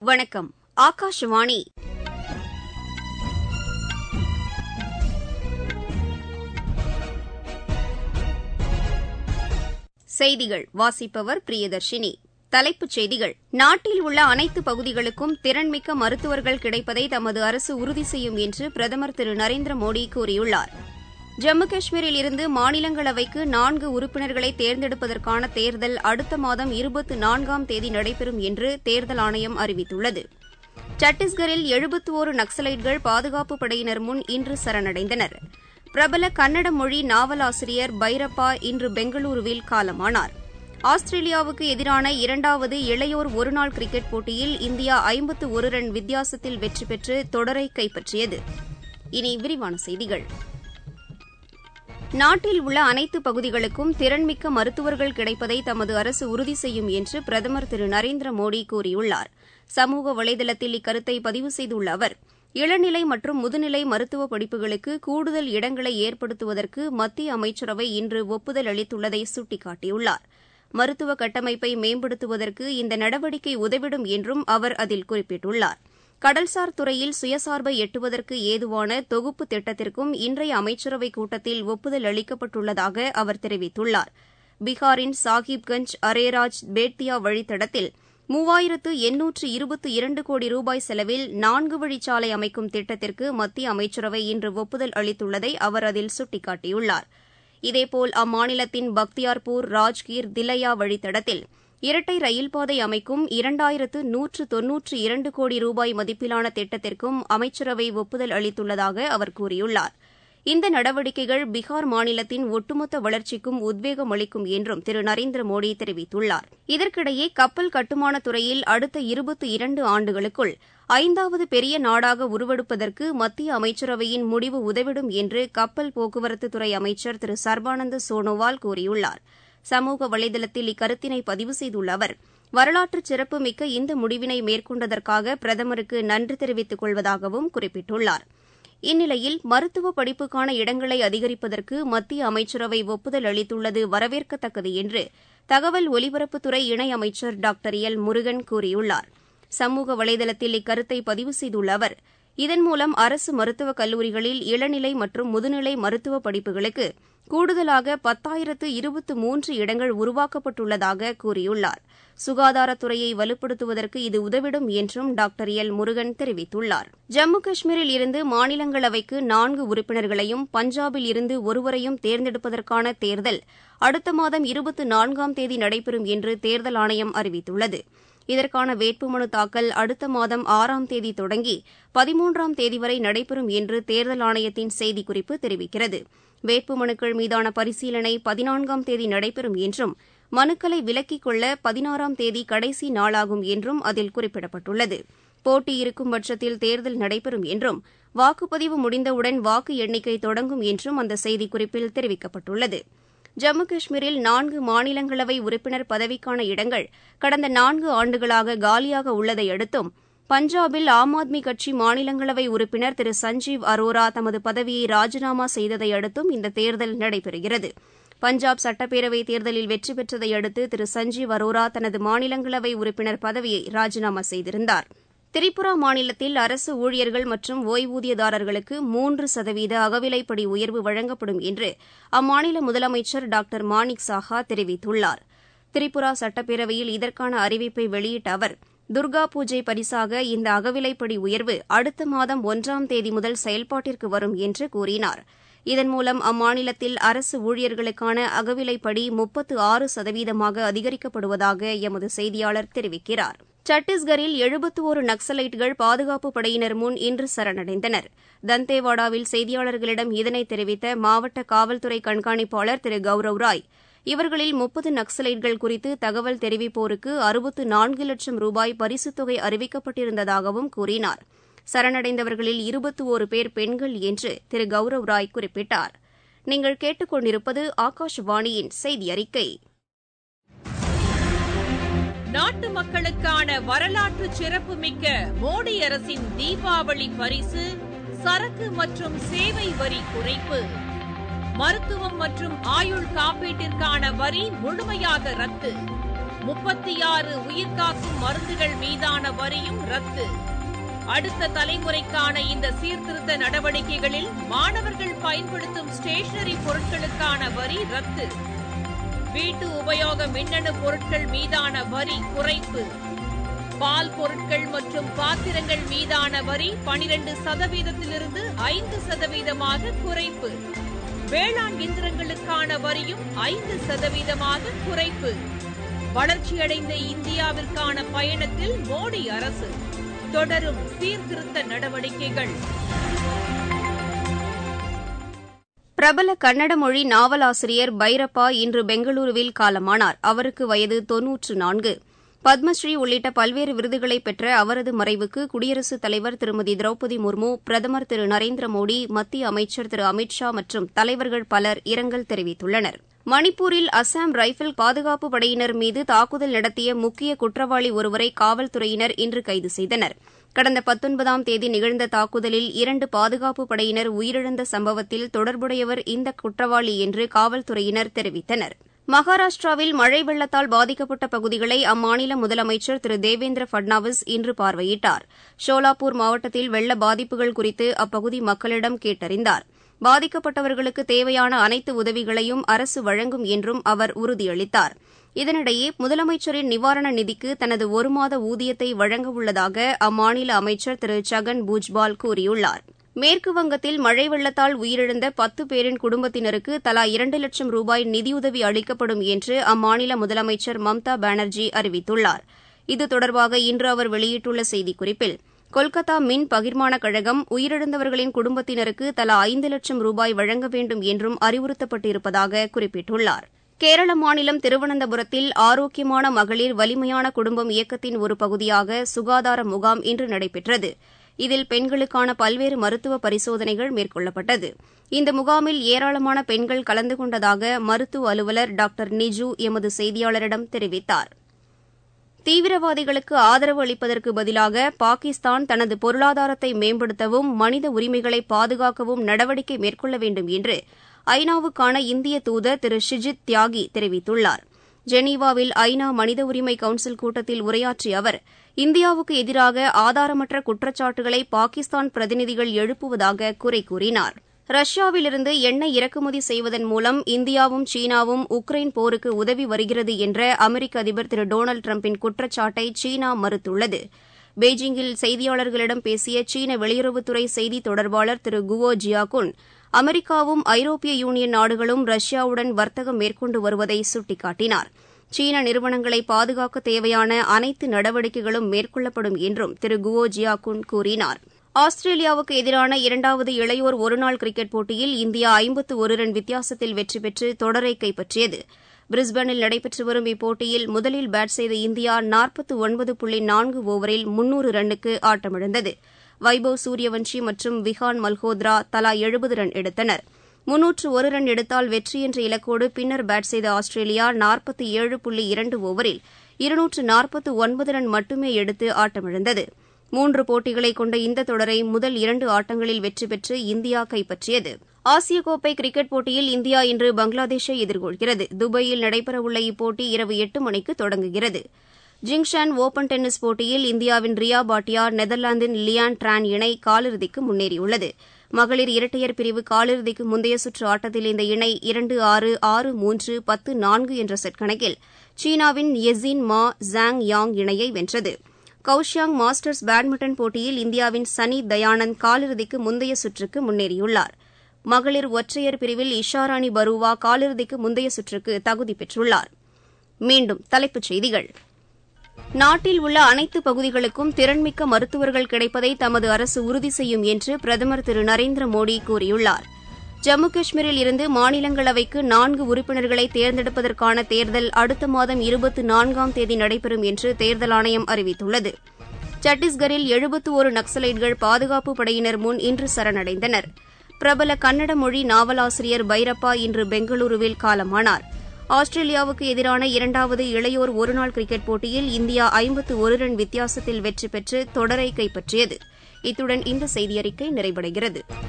வணக்கம் ஆகாஷவாணி செய்திகள் வாசிப்பவர் பிரியதர்ஷினி தலைப்புச் செய்திகள் நாட்டில் உள்ள அனைத்து பகுதிகளுக்கும் திறன்மிக்க மருத்துவர்கள் கிடைப்பதை தமது அரசு உறுதி செய்யும் என்று பிரதமர் திரு நரேந்திர மோடி கூறியுள்ளார் ஜம்மு காஷ்மீரில் இருந்து மாநிலங்களவைக்கு நான்கு உறுப்பினர்களை தேர்ந்தெடுப்பதற்கான தேர்தல் அடுத்த மாதம் இருபத்து நான்காம் தேதி நடைபெறும் என்று தேர்தல் ஆணையம் அறிவித்துள்ளது சத்தீஸ்கரில் எழுபத்து ஒரு நக்சலைட்கள் பாதுகாப்பு படையினர் முன் இன்று சரணடைந்தனர் பிரபல கன்னட மொழி நாவலாசிரியர் பைரப்பா இன்று பெங்களூருவில் காலமானார் ஆஸ்திரேலியாவுக்கு எதிரான இரண்டாவது இளையோர் ஒருநாள் கிரிக்கெட் போட்டியில் இந்தியா ஐம்பத்து ஒரு ரன் வித்தியாசத்தில் வெற்றி பெற்று தொடரை கைப்பற்றியது இனி விரிவான செய்திகள் நாட்டில் உள்ள அனைத்து பகுதிகளுக்கும் திறன்மிக்க மருத்துவர்கள் கிடைப்பதை தமது அரசு உறுதி செய்யும் என்று பிரதமர் திரு நரேந்திர மோடி கூறியுள்ளார் சமூக வலைதளத்தில் இக்கருத்தை பதிவு செய்துள்ள அவர் இளநிலை மற்றும் முதுநிலை மருத்துவ படிப்புகளுக்கு கூடுதல் இடங்களை ஏற்படுத்துவதற்கு மத்திய அமைச்சரவை இன்று ஒப்புதல் அளித்துள்ளதை சுட்டிக்காட்டியுள்ளார் மருத்துவ கட்டமைப்பை மேம்படுத்துவதற்கு இந்த நடவடிக்கை உதவிடும் என்றும் அவர் அதில் குறிப்பிட்டுள்ளார் கடல்சார் துறையில் சுயசார்பை எட்டுவதற்கு ஏதுவான தொகுப்பு திட்டத்திற்கும் இன்றைய அமைச்சரவைக் கூட்டத்தில் ஒப்புதல் அளிக்கப்பட்டுள்ளதாக அவர் தெரிவித்துள்ளார் பீகாரின் சாஹிப்கஞ்ச் அரேராஜ் பேட்டியா வழித்தடத்தில் மூவாயிரத்து எண்ணூற்று இருபத்தி இரண்டு கோடி ரூபாய் செலவில் நான்கு வழிச்சாலை அமைக்கும் திட்டத்திற்கு மத்திய அமைச்சரவை இன்று ஒப்புதல் அளித்துள்ளதை அவர் அதில் சுட்டிக்காட்டியுள்ளார் இதேபோல் அம்மாநிலத்தின் பக்தியார்பூர் ராஜ்கீர் தில்லையா வழித்தடத்தில் இரட்டை ரயில்பாதை அமைக்கும் இரண்டாயிரத்து நூற்று தொன்னூற்று இரண்டு கோடி ரூபாய் மதிப்பிலான திட்டத்திற்கும் அமைச்சரவை ஒப்புதல் அளித்துள்ளதாக அவர் கூறியுள்ளார் இந்த நடவடிக்கைகள் பீகார் மாநிலத்தின் ஒட்டுமொத்த வளர்ச்சிக்கும் உத்வேகம் அளிக்கும் என்றும் திரு நரேந்திர மோடி தெரிவித்துள்ளார் இதற்கிடையே கப்பல் கட்டுமான துறையில் அடுத்த இருபத்தி இரண்டு ஆண்டுகளுக்குள் ஐந்தாவது பெரிய நாடாக உருவெடுப்பதற்கு மத்திய அமைச்சரவையின் முடிவு உதவிடும் என்று கப்பல் போக்குவரத்துத்துறை அமைச்சர் திரு சர்பானந்த சோனோவால் கூறியுள்ளார் சமூக வலைதளத்தில் இக்கருத்தினை பதிவு செய்துள்ள அவர் வரலாற்று சிறப்புமிக்க இந்த முடிவினை மேற்கொண்டதற்காக பிரதமருக்கு நன்றி தெரிவித்துக் கொள்வதாகவும் குறிப்பிட்டுள்ளார் இந்நிலையில் மருத்துவ படிப்புக்கான இடங்களை அதிகரிப்பதற்கு மத்திய அமைச்சரவை ஒப்புதல் அளித்துள்ளது வரவேற்கத்தக்கது என்று தகவல் ஒலிபரப்புத்துறை இணையமைச்சர் டாக்டர் எல் முருகன் கூறியுள்ளார் சமூக வலைதளத்தில் இக்கருத்தை பதிவு செய்துள்ள அவர் இதன் மூலம் அரசு மருத்துவக் கல்லூரிகளில் இளநிலை மற்றும் முதுநிலை மருத்துவ படிப்புகளுக்கு கூடுதலாக பத்தாயிரத்து இருபத்து மூன்று இடங்கள் உருவாக்கப்பட்டுள்ளதாக கூறியுள்ளார் சுகாதாரத்துறையை வலுப்படுத்துவதற்கு இது உதவிடும் என்றும் டாக்டர் எல் முருகன் தெரிவித்துள்ளார் ஜம்மு காஷ்மீரில் இருந்து மாநிலங்களவைக்கு நான்கு உறுப்பினர்களையும் பஞ்சாபில் இருந்து ஒருவரையும் தேர்ந்தெடுப்பதற்கான தேர்தல் அடுத்த மாதம் இருபத்து நான்காம் தேதி நடைபெறும் என்று தேர்தல் ஆணையம் அறிவித்துள்ளது இதற்கான வேட்புமனு தாக்கல் அடுத்த மாதம் ஆறாம் தேதி தொடங்கி பதிமூன்றாம் தேதி வரை நடைபெறும் என்று தேர்தல் ஆணையத்தின் செய்திக்குறிப்பு தெரிவிக்கிறது வேட்புமனுக்கள் மீதான பரிசீலனை பதினான்காம் தேதி நடைபெறும் என்றும் மனுக்களை விலக்கிக் கொள்ள பதினாறாம் தேதி கடைசி நாளாகும் என்றும் அதில் குறிப்பிடப்பட்டுள்ளது போட்டி இருக்கும் பட்சத்தில் தேர்தல் நடைபெறும் என்றும் வாக்குப்பதிவு முடிந்தவுடன் வாக்கு எண்ணிக்கை தொடங்கும் என்றும் அந்த செய்திக்குறிப்பில் தெரிவிக்கப்பட்டுள்ளது ஜம்மு காஷ்மீரில் நான்கு மாநிலங்களவை உறுப்பினர் பதவிக்கான இடங்கள் கடந்த நான்கு ஆண்டுகளாக காலியாக உள்ளதை அடுத்தும் பஞ்சாபில் ஆம் ஆத்மி கட்சி மாநிலங்களவை உறுப்பினர் திரு சஞ்சீவ் அரோரா தமது பதவியை ராஜினாமா செய்ததை அடுத்தும் இந்த தேர்தல் நடைபெறுகிறது பஞ்சாப் சட்டப்பேரவைத் தேர்தலில் வெற்றி பெற்றதை அடுத்து திரு சஞ்சீவ் அரோரா தனது மாநிலங்களவை உறுப்பினர் பதவியை ராஜினாமா செய்திருந்தார் திரிபுரா மாநிலத்தில் அரசு ஊழியர்கள் மற்றும் ஓய்வூதியதாரர்களுக்கு மூன்று சதவீத அகவிலைப்படி உயர்வு வழங்கப்படும் என்று அம்மாநில முதலமைச்சர் டாக்டர் மாணிக் சாஹா தெரிவித்துள்ளார் திரிபுரா சட்டப்பேரவையில் இதற்கான அறிவிப்பை வெளியிட்ட அவர் துர்கா பூஜை பரிசாக இந்த அகவிலைப்படி உயர்வு அடுத்த மாதம் ஒன்றாம் தேதி முதல் செயல்பாட்டிற்கு வரும் என்று கூறினார் இதன் மூலம் அம்மாநிலத்தில் அரசு ஊழியர்களுக்கான அகவிலைப்படி முப்பத்து ஆறு சதவீதமாக அதிகரிக்கப்படுவதாக எமது செய்தியாளர் தெரிவிக்கிறார் சத்தீஸ்கரில் எழுபத்து ஒரு நக்சலைட்டுகள் பாதுகாப்பு படையினர் முன் இன்று சரணடைந்தனர் தந்தேவாடாவில் செய்தியாளர்களிடம் இதனை தெரிவித்த மாவட்ட காவல்துறை கண்காணிப்பாளர் திரு கௌரவ் ராய் இவர்களில் முப்பது நக்சலைட்கள் குறித்து தகவல் தெரிவிப்போருக்கு அறுபத்து நான்கு லட்சம் ரூபாய் பரிசுத் தொகை அறிவிக்கப்பட்டிருந்ததாகவும் கூறினார் சரணடைந்தவர்களில் இருபத்தி ஒரு பேர் பெண்கள் என்று திரு கௌரவ் ராய் குறிப்பிட்டார் நீங்கள் கேட்டுக்கொண்டிருப்பது ஆகாஷவாணியின் செய்தி அறிக்கை நாட்டு மக்களுக்கான வரலாற்று சிறப்புமிக்க மோடி அரசின் தீபாவளி பரிசு சரக்கு மற்றும் சேவை வரி குறைப்பு மருத்துவம் மற்றும் ஆயுள் காப்பீட்டிற்கான வரி முழுமையாக ரத்து முப்பத்தி ஆறு உயிர்காக்கும் மருந்துகள் மீதான வரியும் ரத்து அடுத்த தலைமுறைக்கான இந்த சீர்திருத்த நடவடிக்கைகளில் மாணவர்கள் பயன்படுத்தும் ஸ்டேஷனரி பொருட்களுக்கான வரி ரத்து வீட்டு உபயோக மின்னணு பொருட்கள் மீதான வரி குறைப்பு பால் பொருட்கள் மற்றும் பாத்திரங்கள் மீதான வரி பனிரெண்டு சதவீதத்திலிருந்து ஐந்து சதவீதமாக குறைப்பு வேளாண் இயந்திரங்களுக்கான வரியும் ஐந்து சதவீதமாக குறைப்பு வளர்ச்சியடைந்த இந்தியாவிற்கான பயணத்தில் மோடி அரசு தொடரும் சீர்திருத்த நடவடிக்கைகள் பிரபல கன்னட மொழி நாவலாசிரியர் பைரப்பா இன்று பெங்களூருவில் காலமானார் அவருக்கு வயது தொன்னூற்று நான்கு பத்மஸ்ரீ உள்ளிட்ட பல்வேறு விருதுகளை பெற்ற அவரது மறைவுக்கு குடியரசுத் தலைவர் திருமதி திரௌபதி முர்மு பிரதமர் திரு நரேந்திர மோடி மத்திய அமைச்சர் திரு அமித் ஷா மற்றும் தலைவர்கள் பலர் இரங்கல் தெரிவித்துள்ளனர் மணிப்பூரில் அசாம் ரைபிள் பாதுகாப்பு படையினர் மீது தாக்குதல் நடத்திய முக்கிய குற்றவாளி ஒருவரை காவல்துறையினர் இன்று கைது செய்தனர் கடந்த பத்தொன்பதாம் தேதி நிகழ்ந்த தாக்குதலில் இரண்டு பாதுகாப்பு படையினர் உயிரிழந்த சம்பவத்தில் தொடர்புடையவர் இந்த குற்றவாளி என்று காவல்துறையினர் தெரிவித்தனர் மகாராஷ்டிராவில் மழை வெள்ளத்தால் பாதிக்கப்பட்ட பகுதிகளை அம்மாநில முதலமைச்சர் திரு தேவேந்திர பட்னாவிஸ் இன்று பார்வையிட்டார் ஷோலாப்பூர் மாவட்டத்தில் வெள்ள பாதிப்புகள் குறித்து அப்பகுதி மக்களிடம் கேட்டறிந்தார் பாதிக்கப்பட்டவர்களுக்கு தேவையான அனைத்து உதவிகளையும் அரசு வழங்கும் என்றும் அவர் உறுதியளித்தார் இதனிடையே முதலமைச்சரின் நிவாரண நிதிக்கு தனது ஒரு மாத ஊதியத்தை வழங்க உள்ளதாக அம்மாநில அமைச்சர் திரு சகன் பூஜ்பால் கூறியுள்ளார் மேற்கு வங்கத்தில் மழை வெள்ளத்தால் உயிரிழந்த பத்து பேரின் குடும்பத்தினருக்கு தலா இரண்டு லட்சம் ரூபாய் நிதியுதவி அளிக்கப்படும் என்று அம்மாநில முதலமைச்சர் மம்தா பானர்ஜி அறிவித்துள்ளார் இது தொடர்பாக இன்று அவர் வெளியிட்டுள்ள செய்திக்குறிப்பில் கொல்கத்தா மின் பகிர்மான கழகம் உயிரிழந்தவர்களின் குடும்பத்தினருக்கு தலா ஐந்து லட்சம் ரூபாய் வழங்க வேண்டும் என்றும் அறிவுறுத்தப்பட்டிருப்பதாக குறிப்பிட்டுள்ளார் கேரள மாநிலம் திருவனந்தபுரத்தில் ஆரோக்கியமான மகளிர் வலிமையான குடும்பம் இயக்கத்தின் ஒரு பகுதியாக சுகாதார முகாம் இன்று நடைபெற்றது இதில் பெண்களுக்கான பல்வேறு மருத்துவ பரிசோதனைகள் மேற்கொள்ளப்பட்டது இந்த முகாமில் ஏராளமான பெண்கள் கலந்து கொண்டதாக மருத்துவ அலுவலர் டாக்டர் நிஜு எமது செய்தியாளரிடம் தெரிவித்தார் தீவிரவாதிகளுக்கு ஆதரவு அளிப்பதற்கு பதிலாக பாகிஸ்தான் தனது பொருளாதாரத்தை மேம்படுத்தவும் மனித உரிமைகளை பாதுகாக்கவும் நடவடிக்கை மேற்கொள்ள வேண்டும் என்று ஐநாவுக்கான இந்திய தூதர் திரு ஷிஜித் தியாகி தெரிவித்துள்ளார் ஜெனீவாவில் ஐநா மனித உரிமை கவுன்சில் கூட்டத்தில் உரையாற்றிய அவர் இந்தியாவுக்கு எதிராக ஆதாரமற்ற குற்றச்சாட்டுகளை பாகிஸ்தான் பிரதிநிதிகள் எழுப்புவதாக குறை கூறினார் ரஷ்யாவிலிருந்து எண்ணெய் இறக்குமதி செய்வதன் மூலம் இந்தியாவும் சீனாவும் உக்ரைன் போருக்கு உதவி வருகிறது என்ற அமெரிக்க அதிபர் திரு டொனால்டு டிரம்பின் குற்றச்சாட்டை சீனா மறுத்துள்ளது பெய்ஜிங்கில் செய்தியாளர்களிடம் பேசிய சீன வெளியுறவுத்துறை செய்தி தொடர்பாளர் திரு குவோ ஜியாகுன் அமெரிக்காவும் ஐரோப்பிய யூனியன் நாடுகளும் ரஷ்யாவுடன் வர்த்தகம் மேற்கொண்டு வருவதை சுட்டிக்காட்டினார் சீன நிறுவனங்களை பாதுகாக்க தேவையான அனைத்து நடவடிக்கைகளும் மேற்கொள்ளப்படும் என்றும் திரு குவோ ஜியாகுன் கூறினார் ஆஸ்திரேலியாவுக்கு எதிரான இரண்டாவது இளையோர் ஒருநாள் கிரிக்கெட் போட்டியில் இந்தியா ஐம்பத்து ஒரு ரன் வித்தியாசத்தில் வெற்றி பெற்று தொடரை கைப்பற்றியது பிரிஸ்பனில் நடைபெற்று வரும் இப்போட்டியில் முதலில் பேட் செய்த இந்தியா நாற்பத்து ஒன்பது புள்ளி நான்கு ஓவரில் முன்னூறு ரன்னுக்கு ஆட்டமிழந்தது வைபவ் சூரியவன்ஷி மற்றும் விஹான் மல்ஹோத்ரா தலா எழுபது ரன் எடுத்தனர் முன்னூற்று ஒரு ரன் எடுத்தால் வெற்றி என்ற இலக்கோடு பின்னர் பேட் செய்த ஆஸ்திரேலியா நாற்பத்தி ஏழு புள்ளி இரண்டு ஓவரில் இருநூற்று நாற்பத்து ஒன்பது ரன் மட்டுமே எடுத்து ஆட்டமிழந்தது மூன்று போட்டிகளை கொண்ட இந்த தொடரை முதல் இரண்டு ஆட்டங்களில் வெற்றி பெற்று இந்தியா கைப்பற்றியது ஆசிய கோப்பை கிரிக்கெட் போட்டியில் இந்தியா இன்று பங்களாதேஷை எதிர்கொள்கிறது துபாயில் நடைபெறவுள்ள இப்போட்டி இரவு எட்டு மணிக்கு தொடங்குகிறது ஜிங்ஷான் ஓபன் டென்னிஸ் போட்டியில் இந்தியாவின் ரியா பாட்டியா நெதர்லாந்தின் லியான் டிரான் இணை காலிறுதிக்கு முன்னேறியுள்ளது மகளிர் இரட்டையர் பிரிவு காலிறுதிக்கு முந்தைய சுற்று ஆட்டத்தில் இந்த இணை இரண்டு ஆறு ஆறு மூன்று பத்து நான்கு என்ற செட் கணக்கில் சீனாவின் யெசின் மா ஜாங் யாங் இணையை வென்றது கவுஷியாங் மாஸ்டர்ஸ் பேட்மிண்டன் போட்டியில் இந்தியாவின் சனி தயானந்த் காலிறுதிக்கு முந்தைய சுற்றுக்கு முன்னேறியுள்ளார் மகளிர் ஒற்றையர் பிரிவில் இஷாராணி பருவா காலிறுதிக்கு முந்தைய சுற்றுக்கு தகுதி பெற்றுள்ளார் மீண்டும் தலைப்புச் செய்திகள் நாட்டில் உள்ள அனைத்து பகுதிகளுக்கும் திறன்மிக்க மருத்துவர்கள் கிடைப்பதை தமது அரசு உறுதி செய்யும் என்று பிரதமர் திரு நரேந்திர மோடி கூறியுள்ளார் ஜம்மு காஷ்மீரில் இருந்து மாநிலங்களவைக்கு நான்கு உறுப்பினர்களை தேர்ந்தெடுப்பதற்கான தேர்தல் அடுத்த மாதம் இருபத்தி நான்காம் தேதி நடைபெறும் என்று தேர்தல் ஆணையம் அறிவித்துள்ளது சத்தீஸ்கரில் எழுபத்து ஒரு நக்சலைட்கள் பாதுகாப்பு படையினர் முன் இன்று சரணடைந்தனர் பிரபல கன்னட மொழி நாவலாசிரியர் பைரப்பா இன்று பெங்களூருவில் காலமானார் ஆஸ்திரேலியாவுக்கு எதிரான இரண்டாவது இளையோர் ஒருநாள் கிரிக்கெட் போட்டியில் இந்தியா ஐம்பத்து ஒரு ரன் வித்தியாசத்தில் வெற்றி பெற்று தொடரை கைப்பற்றியது இத்துடன் இந்த செய்தியறிக்கை நிறைவடைகிறது